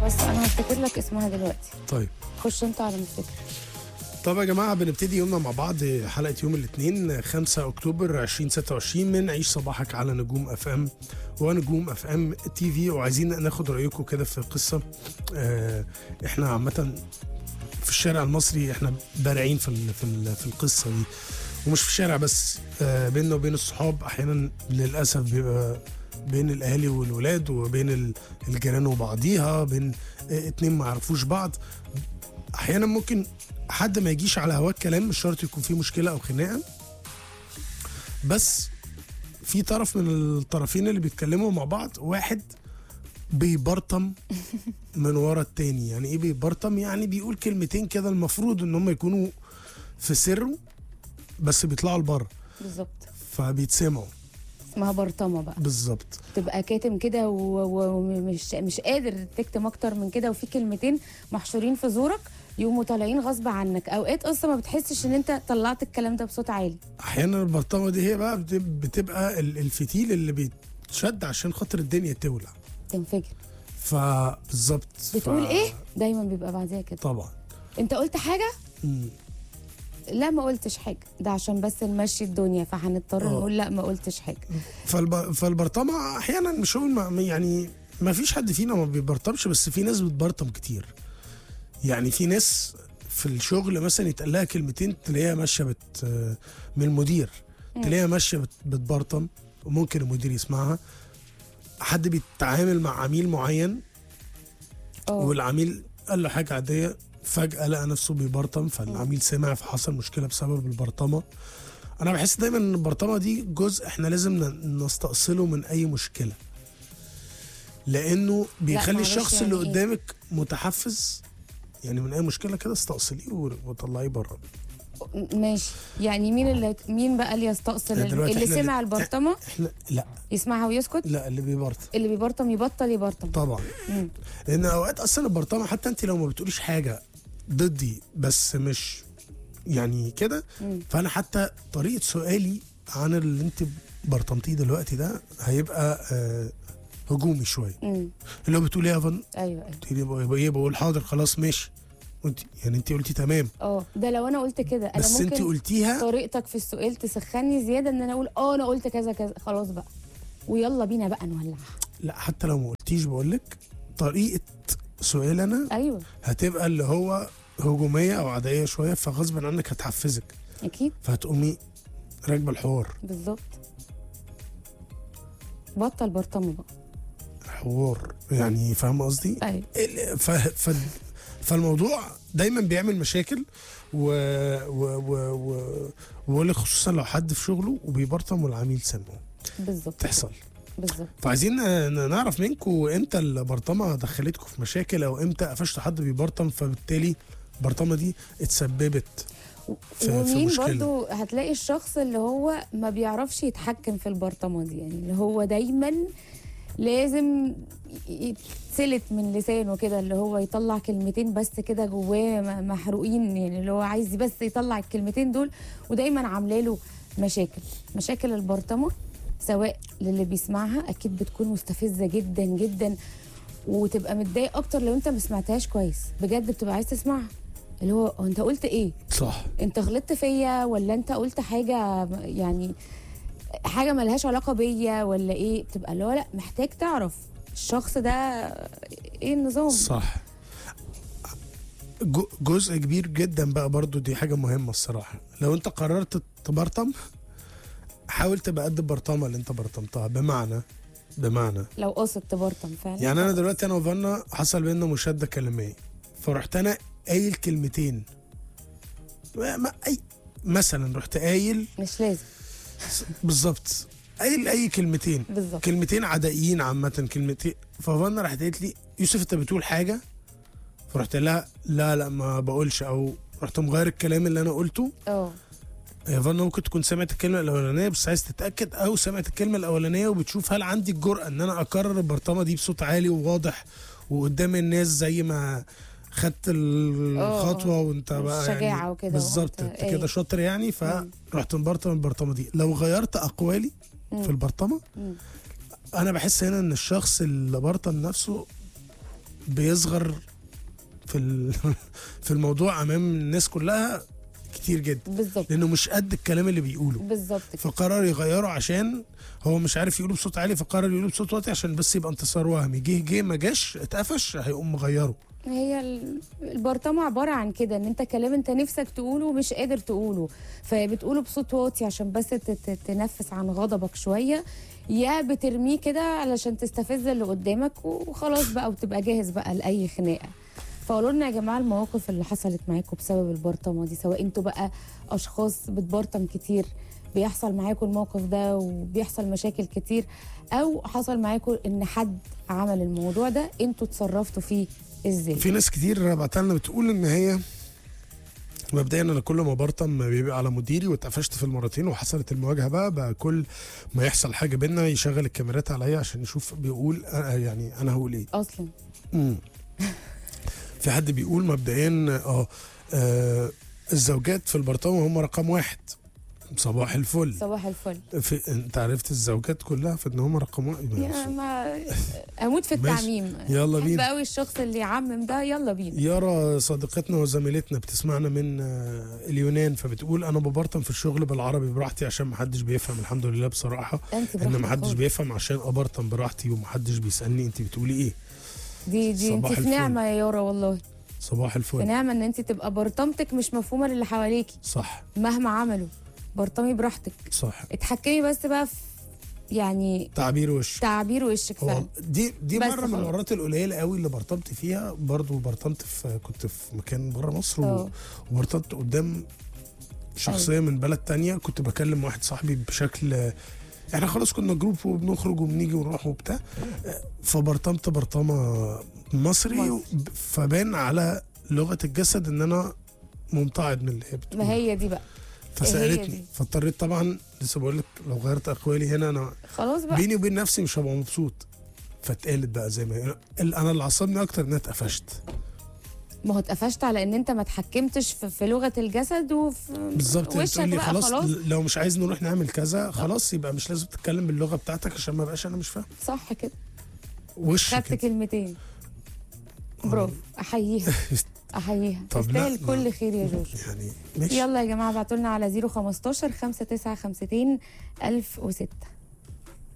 بس انا هفتكر لك اسمها دلوقتي طيب خش انت على ما افتكر طب يا جماعه بنبتدي يومنا مع بعض حلقه يوم الاثنين 5 اكتوبر 2026 من عيش صباحك على نجوم اف ام ونجوم اف ام تي في وعايزين ناخد رايكم كده في قصه آه، احنا عامه في الشارع المصري احنا بارعين في ال- في ال- في القصه دي ومش في الشارع بس آه، بيننا وبين الصحاب احيانا للاسف بيبقى بين الاهالي والولاد وبين ال- الجيران وبعضيها بين آه، اتنين ما يعرفوش بعض احيانا ممكن حد ما يجيش على هواك كلام مش شرط يكون فيه مشكله او خناقه بس في طرف من الطرفين اللي بيتكلموا مع بعض واحد بيبرطم من ورا التاني يعني ايه بيبرطم يعني بيقول كلمتين كده المفروض ان هم يكونوا في سره بس بيطلعوا لبره بالظبط فبيتسمعوا اسمها برطمه بقى بالظبط تبقى كاتم كده و- و- ومش مش قادر تكتم اكتر من كده وفي كلمتين محشورين في زورك يقوموا طالعين غصب عنك اوقات اصلا ما بتحسش ان انت طلعت الكلام ده بصوت عالي احيانا البرطمه دي هي بقى بت- بتبقى ال- الفتيل اللي بيتشد عشان خاطر الدنيا تولع تنفجر فبالظبط بتقول ف- ايه دايما بيبقى بعدها كده طبعا انت قلت حاجه مم. لا ما قلتش حاجه ده عشان بس نمشي الدنيا فهنضطر اه. نقول لا ما قلتش حاجه فالب... فالبرطمه احيانا مش هقول ما... يعني ما فيش حد فينا ما بيبرطمش بس في ناس بتبرطم كتير يعني في ناس في الشغل مثلا يتقال لها كلمتين تلاقيها ماشيه بت من المدير تلاقيها ماشيه بت... بتبرطم وممكن المدير يسمعها حد بيتعامل مع عميل معين اه والعميل قال له حاجه عاديه فجاه لقى نفسه بيبرطم فالعميل سمع فحصل مشكله بسبب البرطمه انا بحس دايما ان البرطمه دي جزء احنا لازم ن- نستأصله من اي مشكله لانه بيخلي معلش الشخص يعني اللي إيه؟ قدامك متحفز يعني من اي مشكله كده استأصليه و- وطلعيه بره ماشي يعني مين اللي مين بقى اللي يستأصل يعني دلوقتي اللي إحنا سمع اللي- البرطمه احنا لا يسمعها ويسكت لا اللي بيبرطم اللي بيبرطم يبطل يبرطم طبعا مم. لان اوقات اصلا البرطمه حتى انت لو ما بتقوليش حاجه ضدي بس مش يعني كده مم. فانا حتى طريقه سؤالي عن اللي انت برطمتيه دلوقتي ده هيبقى آه هجومي شويه مم. اللي هو بتقول ايه يا فن ايوه ايوه قلت لي بقى- ايه بقول حاضر خلاص ماشي وانت يعني انت قلتي تمام اه ده لو انا قلت كده انا بس انت ممكن قلتيها طريقتك في السؤال تسخني زياده ان انا اقول اه انا قلت كذا كذا خلاص بقى ويلا بينا بقى نولعها لا حتى لو ما قلتيش بقول لك طريقه سؤال انا ايوه هتبقى اللي هو هجوميه او عاديه شويه فغصب عنك هتحفزك اكيد فهتقومي راكبه الحوار بالظبط بطل برطمه بقى حوار يعني فاهم قصدي؟ ايوه ال- ف... ف... فالموضوع دايما بيعمل مشاكل و و و و وبقول لك خصوصا لو حد في شغله وبيبرطم والعميل سامعه بالظبط تحصل بالظبط فعايزين ن- نعرف منكم امتى البرطمه دخلتكم في مشاكل او امتى قفشتوا حد بيبرطم فبالتالي البرطمه دي اتسببت في- في ومين مشكلة. برضو هتلاقي الشخص اللي هو ما بيعرفش يتحكم في البرطمه دي يعني اللي هو دايما لازم يتسلت من لسانه كده اللي هو يطلع كلمتين بس كده جواه م- محروقين يعني اللي هو عايز بس يطلع الكلمتين دول ودايما عامله له مشاكل مشاكل البرطمه سواء للي بيسمعها اكيد بتكون مستفزه جدا جدا وتبقى متضايق اكتر لو انت ما سمعتهاش كويس بجد بتبقى عايز تسمعها اللي هو هو انت قلت ايه صح انت غلطت فيا ولا انت قلت حاجه يعني حاجه ملهاش علاقه بيا ولا ايه تبقى اللي هو لا محتاج تعرف الشخص ده ايه النظام صح جو- جزء كبير جدا بقى برضو دي حاجة مهمة الصراحة لو انت قررت تبرطم حاول تبقى قد البرطمة اللي انت برطمتها بمعنى بمعنى لو قصد تبرطم فعلا يعني انا دلوقتي انا وفانا حصل بينا مشادة كلامية فرحت انا قايل كلمتين ما ما اي مثلا رحت قايل مش لازم بالظبط قايل اي كلمتين بالظبط كلمتين عدائيين عامة كلمتين ففانا راحت قالت لي يوسف انت بتقول حاجة فرحت لها لا لا ما بقولش او رحت مغير الكلام اللي انا قلته اه يا فانا ممكن تكون سمعت الكلمة الأولانية بس عايز تتأكد أو سمعت الكلمة الأولانية وبتشوف هل عندي الجرأة إن أنا أكرر البرطمة دي بصوت عالي وواضح وقدام الناس زي ما خدت الخطوة وانت بقى الشجاعة يعني وكده بالظبط وقلت انت ايه. كده شاطر يعني فرحت مبرطم البرطمة دي لو غيرت أقوالي مم. في البرطمة مم. انا بحس هنا ان الشخص اللي برطم نفسه بيصغر في ال- في الموضوع امام الناس كلها كتير جدا بالظبط لانه مش قد الكلام اللي بيقوله بالظبط كده. فقرر يغيره عشان هو مش عارف يقوله بصوت عالي فقرر يقوله بصوت واطي عشان بس يبقى انتصار وهمي جه جه ما جاش اتقفش هيقوم مغيره هي ال- البرطمة عبارة عن كده ان انت كلام انت نفسك تقوله ومش قادر تقوله فبتقوله بصوت واطي عشان بس ت- ت- تنفس عن غضبك شوية يا بترميه كده علشان تستفز اللي قدامك وخلاص بقى وتبقى جاهز بقى لأي خناقة فقولوا لنا يا جماعة المواقف اللي حصلت معاكم بسبب البرطمة دي سواء انتوا بقى أشخاص بتبرطم كتير بيحصل معاكم الموقف ده وبيحصل مشاكل كتير أو حصل معاكم إن حد عمل الموضوع ده انتوا اتصرفتوا فيه ازاي في ناس كتير بعتها لنا بتقول ان هي مبدئيا انا كل ما برطم بيبقى على مديري واتقفشت في المرتين وحصلت المواجهه بقى بقى كل ما يحصل حاجه بينا يشغل الكاميرات عليا عشان يشوف بيقول أنا يعني انا هقول ايه اصلا مم. في حد بيقول مبدئيا اه آه، الزوجات في البرطمه هم رقم واحد صباح الفل صباح الفل في انت عرفت الزوجات كلها في ان هم رقم واحد يا ماشي. ما اموت في ماشي. التعميم يلا بحب بينا. قوي الشخص اللي يعمم ده يلا بينا يارا صديقتنا وزميلتنا بتسمعنا من آه، اليونان فبتقول انا ببرطم في الشغل بالعربي براحتي عشان محدش بيفهم الحمد لله بصراحه انت ان براحتك محدش خالص. بيفهم عشان ابرطم براحتي ومحدش بيسالني انت بتقولي ايه دي دي انت صباح في الفل. نعمه يا يارا والله صباح في الفل نعمه ان انت تبقى برطمتك مش مفهومه للي حواليكي صح مهما عملوا برطمي براحتك صح اتحكمي بس بقى في يعني تعبير وش تعبير وشك هو فعلا دي دي بس مره من خلاص. المرات القليله قوي اللي برطمت فيها برضو برطمت في كنت في مكان بره مصر و- اه. وبرطمت قدام شخصيه من بلد تانية كنت بكلم واحد صاحبي بشكل احنا خلاص كنا جروب وبنخرج وبنيجي ونروح وبتاع فبرطمت برطمه مصري مصري. فبان على لغه الجسد ان انا ممتعض من اللي هي بتقول ما هي دي بقى هي فسالتني دي. فاضطريت طبعا لسه بقول لك لو غيرت اقوالي هنا انا خلاص بقى بيني وبين نفسي مش هبقى مبسوط فاتقالت بقى زي ما هي ال- انا اللي عصبني اكتر ان انا اتقفشت ما هو اتقفشت على ان انت ما اتحكمتش في, في لغه الجسد وفي بالظبط وشك تقول لي بقى خلاص, خلاص لو مش عايز نروح نعمل كذا خلاص يبقى مش لازم تتكلم باللغه بتاعتك عشان ما بقاش انا مش فاهم صح كده وش خدت كده كلمتين برافو احييها احييها طب لا، تستاهل ما- كل خير يا جورج يعني ماشي يلا يا جماعه ابعتوا لنا على 015 595 1006